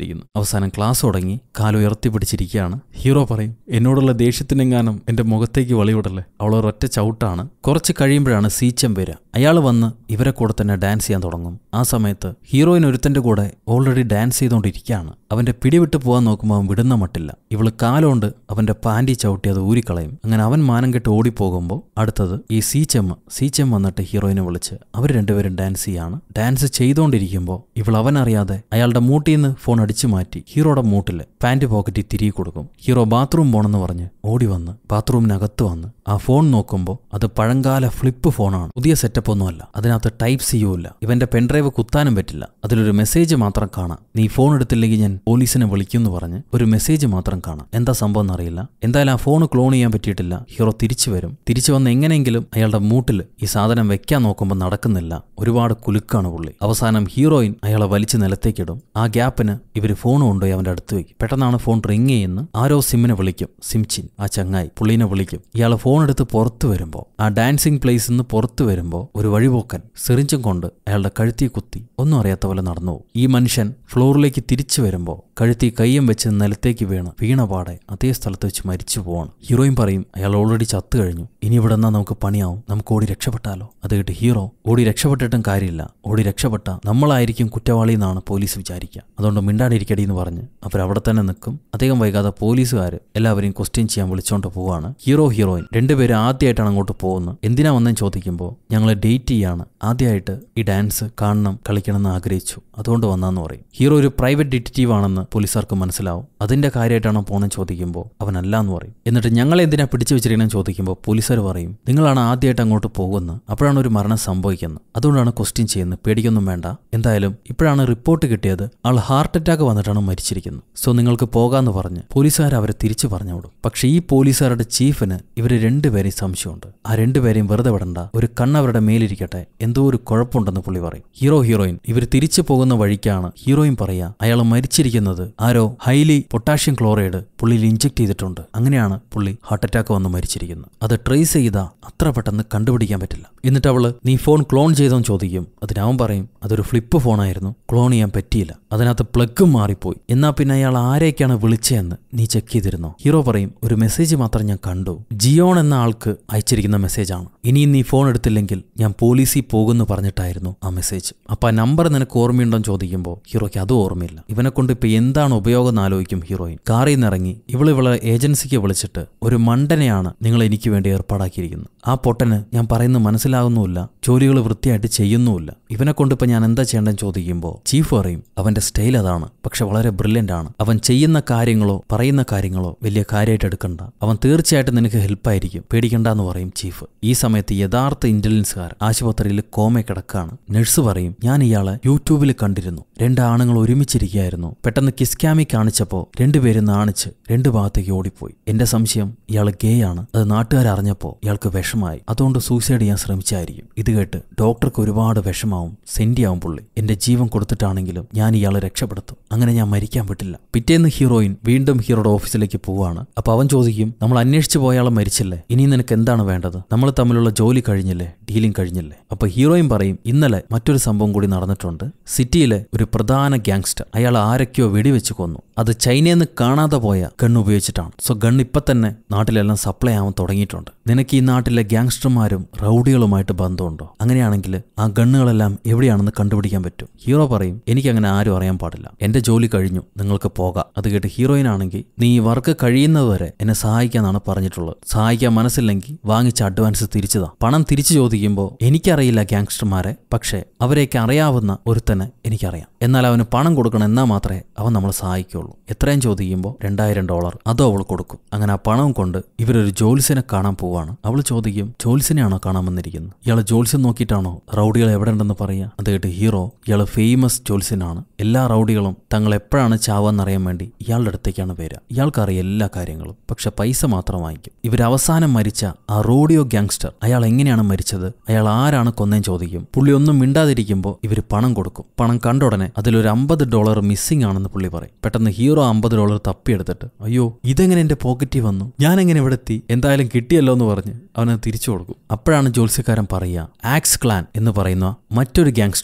S1: അവസാനം ക്ലാസ് തുടങ്ങി കാലുയർത്തി പിടിച്ചിരിക്കുകയാണ് ഹീറോ പറയും എന്നോടുള്ള ദേഷ്യത്തിനെങ്ങാനും എന്റെ മുഖത്തേക്ക് വളിവിടല്ലേ അവൾ ഒരൊറ്റ ചവിട്ടാണ് കുറച്ച് കഴിയുമ്പോഴാണ് സീച്ചം വരിക അയാൾ വന്ന് ഇവരെ കൂടെ തന്നെ ഡാൻസ് ചെയ്യാൻ തുടങ്ങും ആ സമയത്ത് ഹീറോയിൻ ഒരുത്തന്റെ കൂടെ ഓൾറെഡി ഡാൻസ് ചെയ്തുകൊണ്ടിരിക്കുകയാണ് അവന്റെ പിടിവിട്ട് പോകാൻ നോക്കുമ്പോൾ അവൻ വിടുന്ന മട്ടില്ല ഇവള് കാലുകൊണ്ട് അവന്റെ പാൻറ്റി ചവിട്ടി അത് ഊരിക്കളയും അങ്ങനെ അവൻ മാനം കെട്ട് ഓടിപ്പോകുമ്പോൾ അടുത്തത് ഈ സീച്ചമ്മ സീച്ചം വന്നിട്ട് ഹീറോയിനെ വിളിച്ച് അവർ രണ്ടുപേരും ഡാൻസ് ചെയ്യാണ് ഡാൻസ് ചെയ്തുകൊണ്ടിരിക്കുമ്പോൾ ഇവൾ അവനറിയാതെ അയാളുടെ മൂട്ടിൽ നിന്ന് ഫോൺ അടിച്ചു മാറ്റി ഹീറോയുടെ മൂട്ടിൽ പാൻറ് പോക്കറ്റിൽ തിരികെ കൊടുക്കും ഹീറോ ബാത്റൂം പോണെന്ന് പറഞ്ഞ് ഓടി വന്ന് ബാത്റൂമിനകത്ത് വന്ന് ആ ഫോൺ നോക്കുമ്പോൾ അത് പഴങ്കാല ഫ്ലിപ്പ് ഫോണാണ് പുതിയ സെറ്റപ്പ് ഒന്നുമല്ല അതിനകത്ത് ടൈപ്പ് ചെയ്യുമില്ല ഇവന്റെ പെൻഡ്രൈവ് കുത്താനും പറ്റില്ല അതിലൊരു മെസ്സേജ് മാത്രം കാണാം നീ ഫോൺ എടുത്തില്ലെങ്കിൽ ഞാൻ പോലീസിനെ വിളിക്കുമെന്ന് പറഞ്ഞ് ഒരു മെസ്സേജ് മാത്രം കാണാം എന്താ സംഭവം എന്നറിയില്ല എന്തായാലും ആ ഫോൺ ക്ലോൺ ചെയ്യാൻ പറ്റിയിട്ടില്ല ഹീറോ തിരിച്ചു വരും തിരിച്ചു വന്ന് എങ്ങനെയെങ്കിലും അയാളുടെ മൂട്ടിൽ ഈ സാധനം വെക്കാൻ നോക്കുമ്പോൾ നടക്കുന്നില്ല ഒരുപാട് കുലുക്കാണ് പുള്ളി അവസാനം ഹീറോയിൻ അയാളെ വലിച്ച് നിലത്തേക്കിടും ആ ഗ്യാപ്പിന് ഇവർ ഫോൺ കൊണ്ടുപോയി അവന്റെ അടുത്ത് വെക്കും പെട്ടെന്നാണ് ഫോൺ റിങ് ചെയ്യുന്ന ആരോ സിമ്മിനെ വിളിക്കും സിംചിൻ ആ ചങ്ങായി പുള്ളീനെ വിളിക്കും ഇയാൾ ഫോൺ എടുത്ത് പുറത്തു വരുമ്പോൾ ആ ഡാൻസിങ് പ്ലേസിൽ നിന്ന് പുറത്തു വരുമ്പോൾ ഒരു വഴിപോക്കൻ സിറിഞ്ചും കൊണ്ട് അയാളുടെ കഴുത്തി കുത്തി ഒന്നും അറിയാത്ത പോലെ നടന്നു പോകും ഈ മനുഷ്യൻ ഫ്ലോറിലേക്ക് തിരിച്ചു വരുമ്പോൾ കഴുത്തി കയ്യം വെച്ച് നിലത്തേക്ക് വീണ് വീണ പാടെ അതേ സ്ഥലത്ത് വെച്ച് മരിച്ചു പോവാണ് ഹീറോയിൻ പറയും അയാൾ ഓൾറെഡി ചത്തു കഴിഞ്ഞു ഇനി ഇവിടെ നിന്നാ നമുക്ക് പണിയാവും നമുക്ക് ഓടി രക്ഷപ്പെട്ടാലോ അത് കേട്ട് ഹീറോ ഓടി രക്ഷപ്പെട്ടിട്ടും കാര്യമില്ല ഓടി രക്ഷപ്പെട്ട നമ്മളായിരിക്കും കുറ്റവാളി എന്നാണ് പോലീസ് വിചാരിക്കുക അതുകൊണ്ട് മിണ്ടാണ്ടിരിക്കടി എന്ന് പറഞ്ഞ് അവർ അവിടെ തന്നെ നിൽക്കും അധികം വൈകാതെ പോലീസുകാർ എല്ലാവരെയും ക്വസ്റ്റ്യൻ ചെയ്യാൻ വിളിച്ചോണ്ട് പോവാണ് ഹീറോ ഹീറോയിൻ രണ്ടുപേരും ആദ്യമായിട്ടാണ് അങ്ങോട്ട് പോകുന്നത് എന്തിനാ വന്നെന്ന് ചോദിക്കുമ്പോൾ ഞങ്ങൾ ഡേറ്റ് ചെയ്യാണ് ആദ്യമായിട്ട് ഈ ഡാൻസ് കാണണം കളിക്കണമെന്ന് ആഗ്രഹിച്ചു അതുകൊണ്ട് വന്നാന്ന് പറയും ഹീറോ ഒരു പ്രൈവറ്റ് ഡിറ്റക്റ്റീവ് ആണെന്ന് പോലീസുകാർക്ക് മനസ്സിലാവും അതിന്റെ കാര്യമായിട്ടാണോ പോണെന്ന് ചോദിക്കുമ്പോൾ അവനല്ല എന്ന് പറയും എന്നിട്ട് ഞങ്ങളെ എന്തിനാ പിടിച്ചു വെച്ചിരിക്കണമെന്ന് ചോദിക്കുമ്പോൾ പോലീസുകാർ പറയും നിങ്ങളാണ് ആദ്യമായിട്ട് അങ്ങോട്ട് പോകുന്നത് അപ്പോഴാണ് ഒരു മരണം സംഭവിക്കുന്നത് അതുകൊണ്ടാണ് ക്വസ്റ്റ്യൻ ചെയ്യുന്നത് പേടിക്കൊന്നും വേണ്ട എന്തായാലും ഇപ്പോഴാണ് റിപ്പോർട്ട് കിട്ടിയത് ആൾ ഹാർട്ട് അറ്റാക്ക് വന്നിട്ടാണ് മരിച്ചിരിക്കുന്നത് സോ നിങ്ങൾക്ക് പോകാന്ന് പറഞ്ഞ് പോലീസുകാർ അവരെ തിരിച്ചു പറഞ്ഞു വിടും പക്ഷേ ഈ പോലീസുകാരുടെ ചീഫിന് ഇവര് രണ്ടുപേരെയും സംശയമുണ്ട് ആ രണ്ടുപേരെയും വെറുതെ വിടണ്ട ഒരു കണ്ണവരുടെ മേലിരിക്കട്ടെ എന്തോ ഒരു കുഴപ്പമുണ്ടെന്ന് പുള്ളി പറയും ഹീറോ ഹീറോയിൻ ഇവർ തിരിച്ചു പോകുന്ന വഴിക്കാണ് ഹീറോയിൻ പറയാ അയാൾ മരിച്ചിരിക്കുന്നത് ആരോ ഹൈലി പൊട്ടാഷ്യം ക്ലോറൈഡ് പുള്ളിയിൽ ഇഞ്ചെക്ട് ചെയ്തിട്ടുണ്ട് അങ്ങനെയാണ് പുള്ളി ഹാർട്ട് അറ്റാക്ക് വന്ന് മരിച്ചിരിക്കുന്നത് അത് ട്രേസ് ചെയ്താ അത്ര പെട്ടെന്ന് കണ്ടുപിടിക്കാൻ പറ്റില്ല എന്നിട്ട് അവള് നീ ഫോൺ ക്ലോൺ ചെയ്തോന്ന് ചോദിക്കും അതിനവൻ പറയും അതൊരു ഫ്ലിപ്പ് ഫോണായിരുന്നു ക്ലോൺ ചെയ്യാൻ പറ്റിയില്ല അതിനകത്ത് പ്ലഗും മാറിപ്പോയി എന്നാ പിന്നെ അയാൾ ആരെയൊക്കെയാണ് വിളിച്ചതെന്ന് നീ ചെക്ക് ചെയ്തിരുന്നോ ഹീറോ പറയും ഒരു മെസ്സേജ് മാത്രം ഞാൻ കണ്ടു ജിയോൺ എന്ന ആൾക്ക് അയച്ചിരിക്കുന്ന മെസ്സേജാണ് ഇനിയും നീ ഫോൺ എടുത്തില്ലെങ്കിൽ ഞാൻ പോലീസിൽ പോകുമെന്ന് പറഞ്ഞിട്ടായിരുന്നു ആ മെസ്സേജ് അപ്പൊ ആ നമ്പർ നിനക്ക് ഓർമ്മയുണ്ടോന്ന് ചോദിക്കുമ്പോൾ ഹീറോയ്ക്ക് അതും ഓർമ്മയില്ല ഇവനെ കൊണ്ട് ഇപ്പൊ എന്താണ് ഉപയോഗം എന്ന് ആലോചിക്കും ഹീറോയിൻ കാറിൽ നിന്ന് ഇറങ്ങി ഇവള് ഇവളെ ഏജൻസിക്ക് വിളിച്ചിട്ട് ഒരു മണ്ടനെയാണ് നിങ്ങൾ എനിക്ക് വേണ്ടി ഏർപ്പാടാക്കിയിരിക്കുന്നത് ആ പൊട്ടന് ഞാൻ പറയുന്നത് മനസ്സിലാകുന്നുമില്ല ജോലികൾ വൃത്തിയായിട്ട് ചെയ്യുന്നുമില്ല ഇവനെ കൊണ്ട് ഇപ്പൊ ഞാൻ എന്താ ചെയ്യേണ്ടെന്ന് ചോദിക്കുമ്പോൾ ചീഫ് പറയും അവന്റെ സ്റ്റൈൽ അതാണ് പക്ഷെ വളരെ ബ്രില്യൻ്റ് ആണ് അവൻ ചെയ്യുന്ന കാര്യങ്ങളോ പറയുന്ന കാര്യങ്ങളോ വലിയ കാര്യമായിട്ട് എടുക്കണ്ട അവൻ തീർച്ചയായിട്ടും നിനക്ക് ഹെൽപ്പായിരിക്കും പേടിക്കണ്ട എന്ന് പറയും ചീഫ് ഈ സമയത്ത് യഥാർത്ഥ ഇന്റലിജൻസുകാർ ആശുപത്രിയിൽ കോമ കിടക്കാണ് നഴ്സ് പറയും ഞാൻ ഇയാളെ യൂട്യൂബിൽ കണ്ടിരുന്നു രണ്ട് ആണുങ്ങൾ ഒരുമിച്ചിരിക്കുകയായിരുന്നു പെട്ടെന്ന് കിസ്കാമി കാണിച്ചപ്പോൾ രണ്ടുപേരും നാണിച്ച് രണ്ട് ഭാഗത്തേക്ക് ഓടിപ്പോയി എന്റെ സംശയം ഇയാൾ ഗേ ആണ് അത് നാട്ടുകാർ അറിഞ്ഞപ്പോൾ ഇയാൾക്ക് വിഷമായി അതുകൊണ്ട് സൂസൈഡ് ചെയ്യാൻ ശ്രമിച്ചായിരിക്കും ഇത് കേട്ട് ഡോക്ടർക്ക് ഒരുപാട് വിഷമാവും സെന്റിയാവും പുള്ളി എന്റെ ജീവൻ കൊടുത്തിട്ടാണെങ്കിലും ഞാൻ ഇയാളെ രക്ഷപ്പെടുത്തും അങ്ങനെ ഞാൻ മരിക്കാൻ വിട്ടില്ല പിറ്റേന്ന് ഹീറോയിൻ വീണ്ടും ഹീറോയുടെ ഓഫീസിലേക്ക് പോവാണ് അപ്പൊ അവൻ ചോദിക്കും നമ്മൾ അന്വേഷിച്ചു പോയ ആളെ മരിച്ചില്ലേ ഇനി നിനക്ക് എന്താണ് വേണ്ടത് നമ്മൾ തമ്മിലുള്ള ജോലി കഴിഞ്ഞില്ലേ ഡീലിംഗ് കഴിഞ്ഞില്ലേ അപ്പൊ ഹീറോയിൻ പറയും ഇന്നലെ മറ്റൊരു സംഭവം കൂടി നടന്നിട്ടുണ്ട് സിറ്റിയിലെ ഒരു പ്രധാന ഗ്യാങ്സ്റ്റർ അയാൾ ആരൊക്കെയോ വെടിവെച്ച് കൊന്നു അത് ചൈനയിൽ നിന്ന് കാണാതെ പോയ ഗൺ ഉപയോഗിച്ചിട്ടാണ് സോ ഗൺ ഇപ്പൊ തന്നെ നാട്ടിലെല്ലാം സപ്ലൈ ആവാൻ തുടങ്ങിയിട്ടുണ്ട് നിനക്ക് ഈ നാട്ടിലെ ഗ്യാങ്സ്റ്റർമാരും റൗഡികളുമായിട്ട് ബന്ധമുണ്ടോ അങ്ങനെയാണെങ്കിൽ ആ ഗണ്ണുകളെല്ലാം എവിടെയാണെന്ന് കണ്ടുപിടിക്കാൻ പറ്റും ഹീറോ പറയും എനിക്ക് അങ്ങനെ ആരും അറിയാൻ പാടില്ല എന്റെ ജോലി കഴിഞ്ഞു നിങ്ങൾക്ക് പോകാം അത് കേട്ട് ഹീറോയിൻ ആണെങ്കിൽ നീ ഈ വർക്ക് കഴിയുന്നതുവരെ എന്നെ സഹായിക്കാന്നാണ് പറഞ്ഞിട്ടുള്ളത് സഹായിക്കാൻ മനസ്സില്ലെങ്കിൽ വാങ്ങിച്ച അഡ്വാൻസ് തിരിച്ചതാ പണം തിരിച്ചു ചോദിക്കുമ്പോൾ എനിക്കറിയില്ല ഗ്യാങ്സ്റ്റർമാരെ പക്ഷേ അവരെയൊക്കെ അറിയാവുന്ന ഒരുത്തനെ എനിക്കറിയാം എന്നാൽ അവന് പണം കൊടുക്കണം എന്നാൽ മാത്രമേ അവൻ നമ്മളെ സഹായിക്കുള്ളൂ എത്രയും ചോദിക്കുമ്പോൾ രണ്ടായിരം ഡോളർ അതോ അവൾ കൊടുക്കും അങ്ങനെ ആ പണം കൊണ്ട് ഇവരൊരു ജോത്സ്യനെ കാണാൻ പോവാണ് അവൾ ചോദിക്കും ജോത്സ്യനെയാണോ കാണാൻ വന്നിരിക്കുന്നത് ഇയാൾ ജോത്സ്യം നോക്കിയിട്ടാണോ റൗഡികൾ എവിടെ ഉണ്ടെന്ന് പറയാ അത് കേട്ട് ഹീറോ ഇയാൾ ഫേമസ് ജോത്സ്യനാണ് എല്ലാ റൗഡികളും തങ്ങൾ എപ്പോഴാണ് ചാവാന്നറിയാൻ വേണ്ടി ഇയാളുടെ അടുത്തേക്കാണ് വരിക ഇയാൾക്കറിയാം എല്ലാ കാര്യങ്ങളും പക്ഷെ പൈസ മാത്രം വാങ്ങിക്കും ഇവർ അവസാനം മരിച്ച ആ റോഡിയോ ഗ്യാങ്സ്റ്റർ അയാൾ എങ്ങനെയാണ് മരിച്ചത് അയാൾ ആരാണ് കൊന്നേന്ന് ചോദിക്കും പുള്ളി ഒന്നും മിണ്ടാതിരിക്കുമ്പോൾ ഇവർ പണം കൊടുക്കും പണം കണ്ട ഉടനെ അതിലൊരു അമ്പത് ഡോളർ മിസ്സിംഗ് ആണെന്ന് പുള്ളി പറയും പെട്ടെന്ന് ഹീറോ അമ്പത് ഡോളർ തപ്പിയെടുത്തിട്ട് അയ്യോ ഇതെങ്ങനെ എന്റെ പോക്കറ്റിൽ വന്നു ഞാൻ എങ്ങനെ ഇവിടെ എത്തി എന്തായാലും കിട്ടിയല്ലോ എന്ന് പറഞ്ഞ് അവന് തിരിച്ചു കൊടുക്കും അപ്പോഴാണ് ജോത്സ്യക്കാരൻ പറയുക ആക്സ് ക്ലാൻ എന്ന് പറയുന്ന മറ്റൊരു ഗ്യാങ്സ്റ്റർ ഉണ്ട്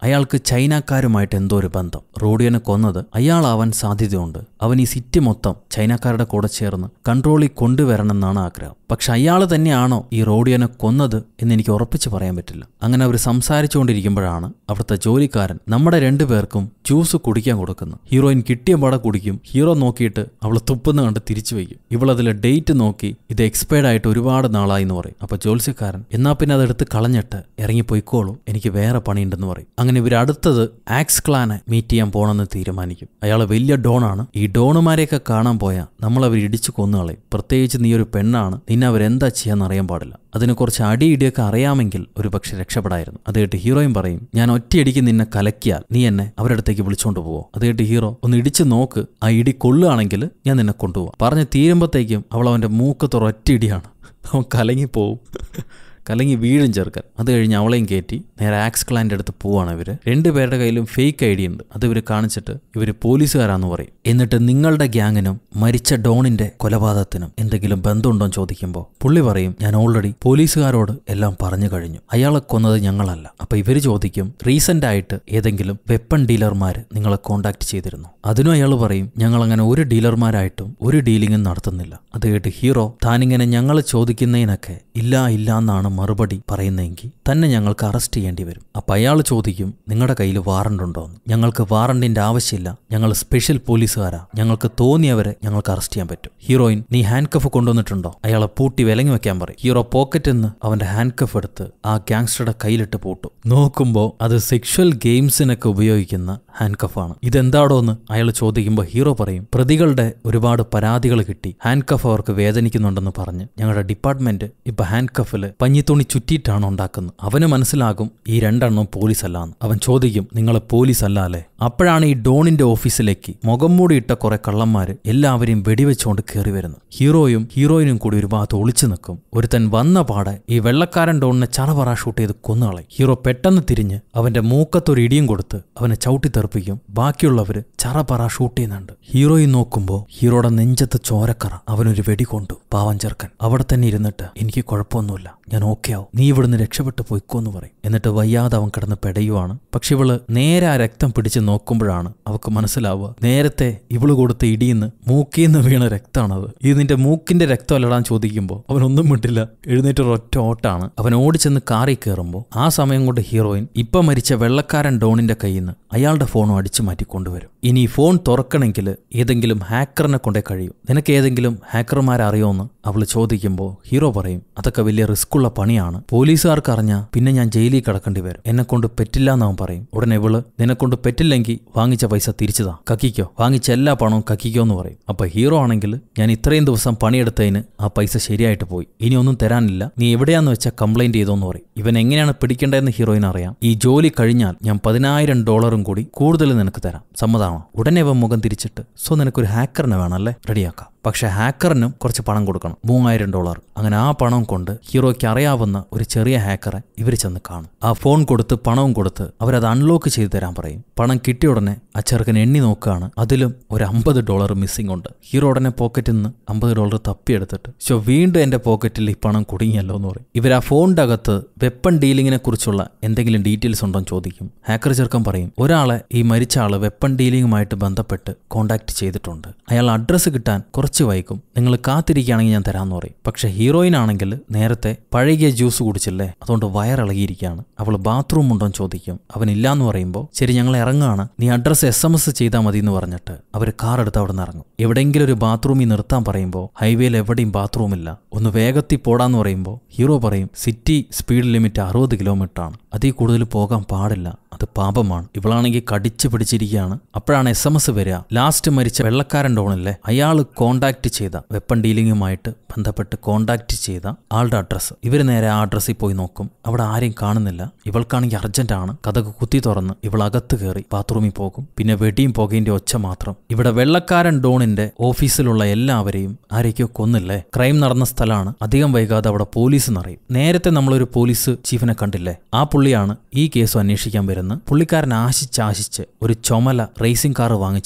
S1: അയാൾക്ക് ചൈനക്കാരുമായിട്ട് എന്തോ ഒരു ബന്ധം റോഡിയനെ കൊന്നത് അയാളാവാൻ സാധ്യതയുണ്ട് അവൻ ഈ സിറ്റി മൊത്തം ചൈനക്കാരുടെ കൂടെ ചേർന്ന് കൺട്രോളിൽ കൊണ്ടുവരണമെന്നാണ് ആഗ്രഹം പക്ഷെ അയാൾ തന്നെയാണോ ഈ റോഡിയനെ കൊന്നത് എന്ന് എനിക്ക് ഉറപ്പിച്ച് പറയാൻ പറ്റില്ല അങ്ങനെ അവർ സംസാരിച്ചുകൊണ്ടിരിക്കുമ്പോഴാണ് അവിടുത്തെ ജോലിക്കാരൻ നമ്മുടെ രണ്ടുപേർക്കും ജ്യൂസ് കുടിക്കാൻ കൊടുക്കുന്നു ഹീറോയിൻ കിട്ടിയ പട കുടിക്കും ഹീറോ നോക്കിയിട്ട് അവൾ തുപ്പുന്ന കണ്ട് തിരിച്ചു വയ്ക്കും ഇവളതിലെ ഡേറ്റ് നോക്കി ഇത് എക്സ്പയർഡ് ആയിട്ട് ഒരുപാട് നാളായി എന്ന് പറയും അപ്പൊ ജോത്സ്യക്കാരൻ എന്നാ പിന്നെ അതെടുത്ത് കളഞ്ഞിട്ട് ഇറങ്ങിപ്പോയിക്കോളൂ എനിക്ക് വേറെ പണിയുണ്ടെന്ന് പറയും അങ്ങനെ ഇവർ അടുത്തത് ആക്സ് ക്ലാനെ മീറ്റ് ചെയ്യാൻ പോണെന്ന് തീരുമാനിക്കും അയാൾ വലിയ ഡോണാണ് ഈ ഡോണുമാരെയൊക്കെ കാണാൻ പോയാൽ നമ്മൾ അവർ ഇടിച്ചു കൊന്നുകളയും പ്രത്യേകിച്ച് നീ ഒരു പെണ്ണാണ് നിന്നെ അവരെന്താ ചെയ്യാന്ന് അറിയാൻ പാടില്ല അതിന് കുറച്ച് അടിയിടിയൊക്കെ അറിയാമെങ്കിൽ ഒരു പക്ഷെ രക്ഷപ്പെടായിരുന്നു അത് കേട്ട് ഹീറോയും പറയും ഞാൻ ഒറ്റയടിക്ക് നിന്നെ കലക്കിയാൽ നീ എന്നെ അവരുടെ അടുത്തേക്ക് വിളിച്ചോണ്ട് പോവോ അത് കേട്ട് ഹീറോ ഒന്ന് ഇടിച്ചു നോക്ക് ആ ഇടി കൊള്ളുകയാണെങ്കിൽ ഞാൻ നിന്നെ കൊണ്ടുപോവാം പറഞ്ഞ് തീരുമ്പോഴത്തേക്കും അവൾ അവന്റെ മൂക്ക് തുറൊറ്റ ഇടിയാണ് അവൻ കലങ്ങിപ്പോവും കലങ്ങി വീഴും ചെറുക്കൻ അത് കഴിഞ്ഞ് അവളെയും കയറ്റി നേരെ ആക്സ് ക്ലാൻ്റെ അടുത്ത് പോവാണ് ഇവര് രണ്ടുപേരുടെ കയ്യിലും ഫേക്ക് ഐ ഡി ഉണ്ട് അത് ഇവർ കാണിച്ചിട്ട് ഇവർ പോലീസുകാരാന്ന് പറയും എന്നിട്ട് നിങ്ങളുടെ ഗ്യാങ്ങിനും മരിച്ച ഡോണിന്റെ കൊലപാതകത്തിനും എന്തെങ്കിലും ബന്ധമുണ്ടോ എന്ന് ചോദിക്കുമ്പോൾ പുള്ളി പറയും ഞാൻ ഓൾറെഡി പോലീസുകാരോട് എല്ലാം പറഞ്ഞു കഴിഞ്ഞു അയാളെ കൊന്നത് ഞങ്ങളല്ല അപ്പൊ ഇവര് ചോദിക്കും റീസെന്റ് ആയിട്ട് ഏതെങ്കിലും വെപ്പൺ ഡീലർമാർ നിങ്ങളെ കോണ്ടാക്ട് ചെയ്തിരുന്നു അതിനും അയാൾ പറയും ഞങ്ങൾ അങ്ങനെ ഒരു ഡീലർമാരായിട്ടും ഒരു ഡീലിംഗും നടത്തുന്നില്ല അത് കേട്ട് ഹീറോ താനിങ്ങനെ ഞങ്ങൾ ചോദിക്കുന്നതിനൊക്കെ ഇല്ല ഇല്ല എന്നാണ് മറുപടി പറയുന്നതെങ്കിൽ തന്നെ ഞങ്ങൾക്ക് അറസ്റ്റ് ചെയ്യേണ്ടി വരും അപ്പൊ അയാൾ ചോദിക്കും നിങ്ങളുടെ കയ്യിൽ വാറണ്ട് ഉണ്ടോ എന്ന് ഞങ്ങൾക്ക് വാറണ്ടിന്റെ ആവശ്യമില്ല ഞങ്ങൾ സ്പെഷ്യൽ പോലീസുകാരാ ഞങ്ങൾക്ക് തോന്നിയവരെ ഞങ്ങൾക്ക് അറസ്റ്റ് ചെയ്യാൻ പറ്റും ഹീറോയിൻ നീ ഹാൻഡ് കഫ് കൊണ്ടുവന്നിട്ടുണ്ടോ അയാളെ പൂട്ടി വിലങ്ങി വെക്കാൻ പറയും ഹീറോ പോക്കറ്റിൽ നിന്ന് അവന്റെ ഹാൻഡ് കഫ് എടുത്ത് ആ ഗാങ്സ്റ്ററുടെ കയ്യിലിട്ട് പൂട്ടും നോക്കുമ്പോൾ അത് സെക്ഷൽ ഗെയിംസിനൊക്കെ ഉപയോഗിക്കുന്ന ഹാൻഡ് കഫാണ് ഇതെന്താടോ എന്ന് അയാൾ ചോദിക്കുമ്പോൾ ഹീറോ പറയും പ്രതികളുടെ ഒരുപാട് പരാതികൾ കിട്ടി ഹാൻഡ് കഫ് അവർക്ക് വേദനിക്കുന്നുണ്ടെന്ന് പറഞ്ഞ് ഞങ്ങളുടെ ഡിപ്പാർട്ട്മെന്റ് ഇപ്പൊ ഹാൻഡ് കഫിൽ പഞ്ഞിത്തുണി ചുറ്റിയിട്ടാണ് ഉണ്ടാക്കുന്നത് അവന് മനസ്സിലാകും ഈ രണ്ടെണ്ണം പോലീസ് അല്ലാന്ന് അവൻ ചോദിക്കും നിങ്ങൾ പോലീസ് അല്ല അല്ലേ അപ്പോഴാണ് ഈ ഡോണിന്റെ ഓഫീസിലേക്ക് മുഖം മൂടിയിട്ട കുറെ കള്ളന്മാര് എല്ലാവരെയും വെടിവെച്ചുകൊണ്ട് കയറി വരുന്നു ഹീറോയും ഹീറോയിനും കൂടി ഒരു ഭാഗത്ത് ഒളിച്ചു നിൽക്കും ഒരുത്തൻ വന്ന പാടെ ഈ വെള്ളക്കാരൻ ഡോണിനെ ചറപറ ഷൂട്ട് ചെയ്ത് കൊന്നുകളയും ഹീറോ പെട്ടെന്ന് തിരിഞ്ഞ് അവന്റെ മൂക്കത്തൊരു ഇടിയും കൊടുത്ത് അവനെ ചവിട്ടി തെറിപ്പിക്കും ബാക്കിയുള്ളവര് ചറപറ ഷൂട്ട് ചെയ്യുന്നുണ്ട് ഹീറോയും നോക്കുമ്പോൾ ഹീറോയുടെ നെഞ്ചത്ത് ചോരക്കറ അവനൊരു വെടി കൊണ്ടു പാവം ചെറുക്കൻ അവിടെ തന്നെ ഇരുന്നിട്ട് എനിക്ക് കുഴപ്പമൊന്നുമില്ല ഞാൻ ഓക്കെ ആവും നീ ഇവിടുന്ന് രക്ഷപ്പെട്ട് പോയിക്കോന്ന് പറയും എന്നിട്ട് വയ്യാതെ അവൻ കിടന്ന് പെടയുവാണ് പക്ഷെ ഇവള് നേരെ ആ രക്തം പിടിച്ച് നോക്കുമ്പോഴാണ് അവക്ക് മനസ്സിലാവുക നേരത്തെ ഇവള് കൊടുത്ത ഇടിയിന്ന് മൂക്കിന്ന് വീണ രക്തമാണത് ഇത് നിന്റെ മൂക്കിന്റെ രക്തം അല്ലടാൻ ചോദിക്കുമ്പോൾ അവനൊന്നും വിട്ടില്ല എഴുന്നേറ്റ് ഒരൊറ്റ ഓട്ടാണ് അവൻ ഓടിച്ചെന്ന് കാറിൽ കയറുമ്പോൾ ആ സമയം കൊണ്ട് ഹീറോയിൻ ഇപ്പൊ മരിച്ച വെള്ളക്കാരൻ ഡോണിന്റെ കയ്യിൽ നിന്ന് അയാളുടെ ഫോണും അടിച്ചു മാറ്റി കൊണ്ടുവരും ഇനി ഈ ഫോൺ തുറക്കണമെങ്കിൽ ഏതെങ്കിലും ഹാക്കറിനെ കൊണ്ടേ കഴിയും നിനക്ക് ഏതെങ്കിലും ഹാക്കർമാരെ അറിയോന്ന് അവൾ ചോദിക്കുമ്പോൾ ഹീറോ പറയും അതൊക്കെ വലിയ റിസ്ക് ഉള്ള പണിയാണ് പോലീസുകാർക്ക് അറിഞ്ഞാൽ പിന്നെ ഞാൻ ജയിലിൽ കിടക്കേണ്ടി വരും എന്നെ കൊണ്ട് പറ്റില്ല എന്നവൻ പറയും ഉടനെ ഇവള് നിന്നെ കൊണ്ട് പറ്റില്ലെങ്കിൽ വാങ്ങിച്ച പൈസ തിരിച്ചതാ കക്കിക്കോ വാങ്ങിച്ച എല്ലാ പണവും കക്കിക്കോ എന്ന് പറയും അപ്പൊ ഹീറോ ആണെങ്കിൽ ഞാൻ ഇത്രയും ദിവസം പണിയെടുത്തതിന് ആ പൈസ ശരിയായിട്ട് പോയി ഇനി ഒന്നും തരാനില്ല നീ എവിടെയാന്ന് വെച്ചാൽ കംപ്ലൈന്റ് ചെയ്തോന്ന് പറയും ഇവൻ എങ്ങനെയാണ് പിടിക്കേണ്ടതെന്ന് ഹീറോയിൻ അറിയാം ഈ ജോലി കഴിഞ്ഞാൽ ഞാൻ പതിനായിരം ഡോളറും കൂടി കൂടുതൽ നിനക്ക് തരാം സമ്മതമാണോ ഉടനെ ഇവൻ മുഖം തിരിച്ചിട്ട് സോ നിനക്കൊരു ഹാക്കറിനെ വേണമല്ലേ റെഡിയാക്കാം പക്ഷെ ഹാക്കറിനും കുറച്ച് പണം കൊടുക്കണം മൂവായിരം ഡോളർ അങ്ങനെ ആ പണം കൊണ്ട് ഹീറോയ്ക്ക് അറിയാവുന്ന ഒരു ചെറിയ ഹാക്കറെ ഇവർ ചെന്ന് കാണും ആ ഫോൺ കൊടുത്ത് പണവും കൊടുത്ത് അവരത് അൺലോക്ക് ചെയ്തു തരാൻ പറയും പണം കിട്ടിയ ഉടനെ ആ ചെറുക്കൻ എണ്ണി നോക്കുകയാണ് അതിലും ഒരു അമ്പത് ഡോളർ മിസ്സിംഗ് ഉണ്ട് ഹീറോ ഉടനെ പോക്കറ്റിൽ നിന്ന് അമ്പത് ഡോളർ തപ്പിയെടുത്തിട്ട് ശോ വീണ്ടും എന്റെ പോക്കറ്റിൽ ഈ പണം കുടുങ്ങിയല്ലോ എന്ന് പറയും ഇവർ ആ ഫോണിന്റെ അകത്ത് വെപ്പൺ ഡീലിങ്ങിനെ കുറിച്ചുള്ള എന്തെങ്കിലും ഡീറ്റെയിൽസ് ഉണ്ടോ എന്ന് ചോദിക്കും ഹാക്കർ ചെറുക്കൻ പറയും ഒരാളെ ഈ മരിച്ച ആള് വെപ്പൺ ഡീലിങ്ങുമായിട്ട് ബന്ധപ്പെട്ട് കോണ്ടാക്ട് ചെയ്തിട്ടുണ്ട് അയാൾ അഡ്രസ്സ് കിട്ടാൻ കുറച്ച് വൈകും നിങ്ങൾ കാത്തിരിക്കുകയാണെങ്കിൽ ഞാൻ തരാമെന്ന് പറയും പക്ഷെ ഹീറോയിൻ ആണെങ്കിൽ നേരത്തെ പഴകിയ ജ്യൂസ് കുടിച്ചില്ലേ അതുകൊണ്ട് വയറിളകിയിരിക്കുകയാണ് അവൾ ബാത്റൂം ഉണ്ടോ എന്ന് ചോദിക്കും അവനില്ലാന്ന് പറയുമ്പോൾ ശരി ഞങ്ങൾ ഇറങ്ങുകയാണ് നീ അഡ്രസ്സ് എസ് എം എസ് ചെയ്താൽ മതി എന്ന് പറഞ്ഞിട്ട് അവർ കാർ എടുത്ത് അവിടെ നിന്ന് ഇറങ്ങും എവിടെയെങ്കിലും ഒരു ബാത്റൂമിൽ നിർത്താൻ പറയുമ്പോൾ ഹൈവേയിൽ എവിടെയും ബാത്റൂം ഇല്ല ഒന്ന് വേഗത്തിൽ പോടാന്ന് പറയുമ്പോൾ ഹീറോ പറയും സിറ്റി സ്പീഡ് ലിമിറ്റ് അറുപത് കിലോമീറ്റർ ആണ് അതിൽ കൂടുതൽ പോകാൻ പാടില്ല അത് പാപമാണ് ഇവളാണെങ്കിൽ കടിച്ചു പിടിച്ചിരിക്കുകയാണ് അപ്പോഴാണ് എസ് എം എസ് വരിക ലാസ്റ്റ് മരിച്ച വെള്ളക്കാരൻ ഡോണില്ലേ അയാൾ കോണ്ടാക്ട് ചെയ്ത വെപ്പൺ ഡീലിങ്ങുമായിട്ട് ബന്ധപ്പെട്ട് കോണ്ടാക്ട് ചെയ്ത ആളുടെ അഡ്രസ്സ് ഇവർ നേരെ ആ അഡ്രസ്സിൽ പോയി നോക്കും അവിടെ ആരെയും കാണുന്നില്ല ഇവൾക്കാണെങ്കിൽ അർജന്റ് ആണ് കഥക് കുത്തി തുറന്ന് ഇവൾ അകത്ത് കയറി ബാത്റൂമിൽ പോകും പിന്നെ വെടിയും പുകയിന്റെ ഒച്ച മാത്രം ഇവിടെ വെള്ളക്കാരൻ ഡോണിന്റെ ഓഫീസിലുള്ള എല്ലാവരെയും ആരൊക്കെയോ കൊന്നില്ലേ ക്രൈം നടന്ന സ്ഥലമാണ് അധികം വൈകാതെ അവിടെ പോലീസ് നിറയും നേരത്തെ നമ്മളൊരു പോലീസ് ചീഫിനെ കണ്ടില്ലേ ആ പുള്ളിയാണ് ഈ കേസ് അന്വേഷിക്കാൻ വരുന്നത് പുള്ളിക്കാരൻ ആശിച്ച് ആശിച്ച് ഒരു ചുമല റേസിംഗ് കാർ വാങ്ങിച്ചിട്ടുണ്ട്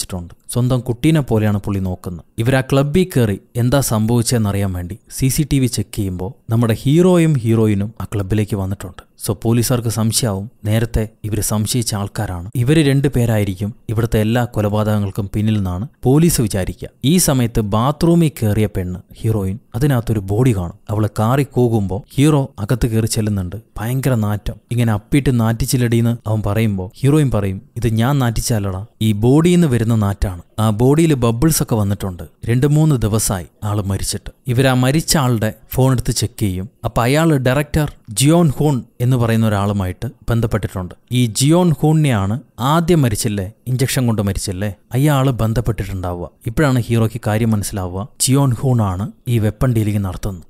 S1: സ്വന്തം കുട്ടീനെ പോലെയാണ് പുള്ളി നോക്കുന്നത് ഇവർ ആ ക്ലബ്ബിൽ കയറി എന്താ സംഭവിച്ചതെന്നറിയാൻ വേണ്ടി C C T V check ചെയ്യുമ്പോൾ നമ്മുടെ ഹീറോയും ഹീറോയിനും ആ ക്ലബിലേക്ക് വന്നിട്ടുണ്ട് സോ പോലീസുകാർക്ക് സംശയമാവും നേരത്തെ ഇവർ സംശയിച്ച ആൾക്കാരാണ് ഇവര് രണ്ടു പേരായിരിക്കും ഇവിടുത്തെ എല്ലാ കൊലപാതകങ്ങൾക്കും പിന്നിൽ നിന്നാണ് പോലീസ് വിചാരിക്കുക ഈ സമയത്ത് ബാത്റൂമിൽ കയറിയ പെണ്ണ് ഹീറോയിൻ അതിനകത്തൊരു ബോഡി കാണും അവള് കാറി കൂകുമ്പോൾ ഹീറോ അകത്ത് കയറി ചെല്ലുന്നുണ്ട് ഭയങ്കര നാറ്റം ഇങ്ങനെ അപ്പിട്ട് നാറ്റിച്ചില്ലടിയെന്ന് അവൻ പറയുമ്പോൾ ഹീറോയിൻ പറയും ഇത് ഞാൻ നാറ്റിച്ചാലടാ ഈ ബോഡിയിൽ നിന്ന് വരുന്ന നാറ്റാണ് ആ ബോഡിയിൽ ബബിൾസ് ഒക്കെ വന്നിട്ടുണ്ട് രണ്ട് മൂന്ന് ദിവസമായി ആള് മരിച്ചിട്ട് ഇവർ ആ മരിച്ച ആളുടെ ഫോൺ എടുത്ത് ചെക്ക് ചെയ്യും അപ്പൊ അയാൾ ഡയറക്ടർ ജിയോൺ ഹൂൺ എന്ന് പറയുന്ന ഒരാളുമായിട്ട് ബന്ധപ്പെട്ടിട്ടുണ്ട് ഈ ജിയോൺ ഹൂണിനെയാണ് ആദ്യം മരിച്ചില്ലേ ഇഞ്ചക്ഷൻ കൊണ്ട് മരിച്ചില്ലേ അയാള് ബന്ധപ്പെട്ടിട്ടുണ്ടാവുക ഇപ്പോഴാണ് ഹീറോയ്ക്ക് കാര്യം മനസ്സിലാവുക ജിയോൺ ഹൂൺ ആണ് ഈ വെപ്പൺ ഡീലിംഗ് നടത്തുന്നത്